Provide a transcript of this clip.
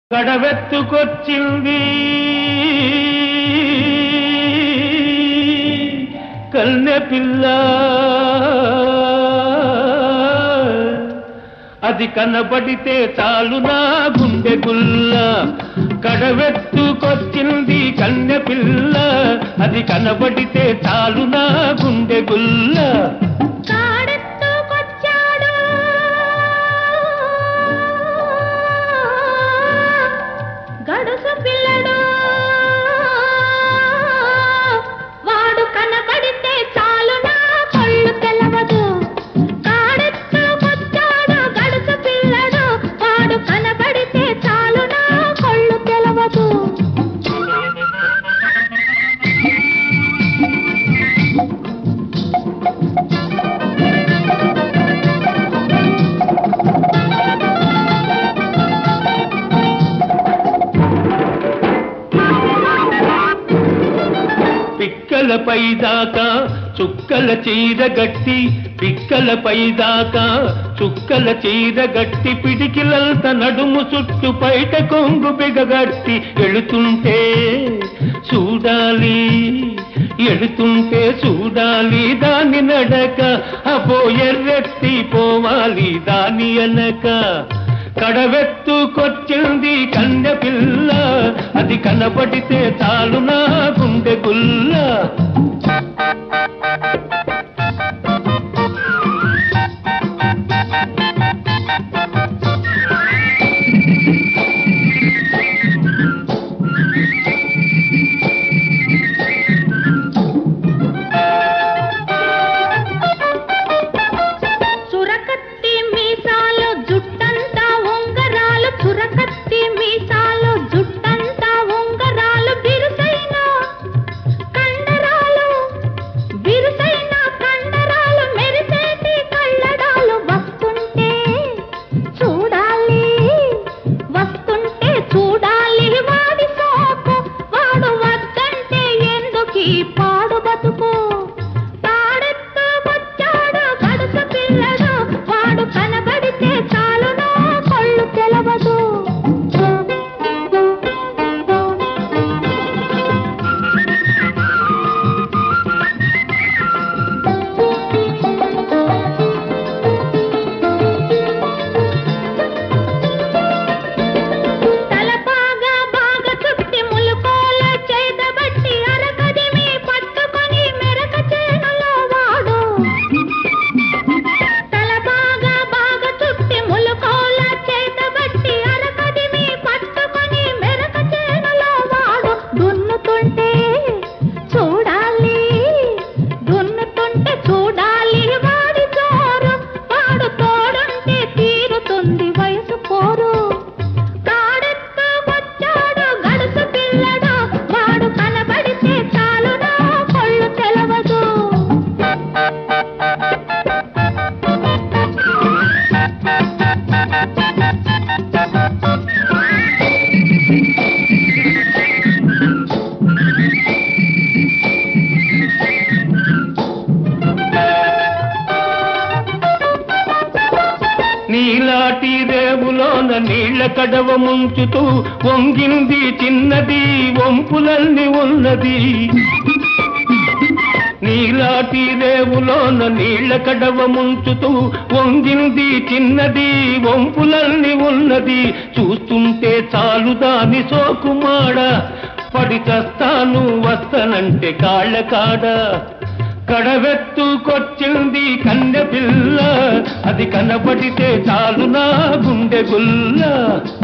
గడవెత్తుకొచ్చింది కన్నె పిల్ల అది కనబడితే చాలు నా గుండె గుల్ల కడవెత్తుకొచ్చింది కన్నె పిల్ల అది కనబడితే చాలు నా గుండె గుల్ల కాడెత్తుకొచ్చాడు గడుసు పిల్లడు వాడు కనబడితే చాలు నా కళ్ళు తెలవదు కాడెత్తుకొచ్చాడు గడుసు పిల్లడు వాడు కనబడితే చాలు నా కళ్ళు తెలవదు పిక్కలపై దాకా చుక్కల చీర గట్టి పిక్కలపై దాకా చుక్కల చీర గట్టి పిడికిలంత నడుము చుట్టు బయట కొంగు బిగగట్టి ఎడుతుంటే చూడాలి ఎడుతుంటే చూడాలి దాని నడక అపో ఎర్రెత్తి పోవాలి దాని అనక కడవెత్తుకొచ్చింది కన్నె పిల్ల అది కనబడితే చాలు నా గుండె గుల్ల చురకత్తి మీసాలు జుట్టంతా ఉంగరాలు చురకత్తి మీసాలు జుట్టంతా ఉంగరాలు బిరుసైన కండరాలు బిరుసైన కండరాలు మెరిసేటి కళ్ళడాలు వస్తుంటే చూడాలి వస్తుంటే చూడాలి వాడి సోకు వాడు వద్దంటే ఎందుకీ పాడు బతుకు తాడెత్తుకొచ్చాడు గడుసు పిల్లడు వాడు కనబడితే చాలు నా కళ్ళు తెలవదు తల బాగా బాగా చుట్టి ములుకోల చేతబట్టి అరకదిమి పట్టుకొని మెరక చేనులో వాడు తల బాగా బాగా చుట్టి ములుకోల చేతబట్టి అరకదిమి పట్టుకొని మెరక చేనులో వాడు దున్నుతుంటే చూడాలి దున్నుతుంటే చూడాలి వాడి చోరు వాడు తోడుంటే తీరుతుంది వయసు పోరు కాడెత్తుకొచ్చాడు గడుసు పిల్లడు వాడు కనబడితే చాలు నా కళ్ళు తెలవదు నీలాటి రేవులోన నీళ్ల కడవ ముంచుతూ వంగింది చిన్నది వంపులల్ని ఉన్నది నీలాటి రేవులోన నీళ్ల కడవ ముంచుతూ వంగింది చిన్నది వంపులల్ని ఉన్నది చూస్తుంటే చాలు దాని సోకుమాడ పడి చస్తాను వస్తనంటే కాళ్ళ కాడ కడవెత్తుకొచ్చింది కన్నె పిల్ల అది కనబడితే చాలు నా గుండె గుల్ల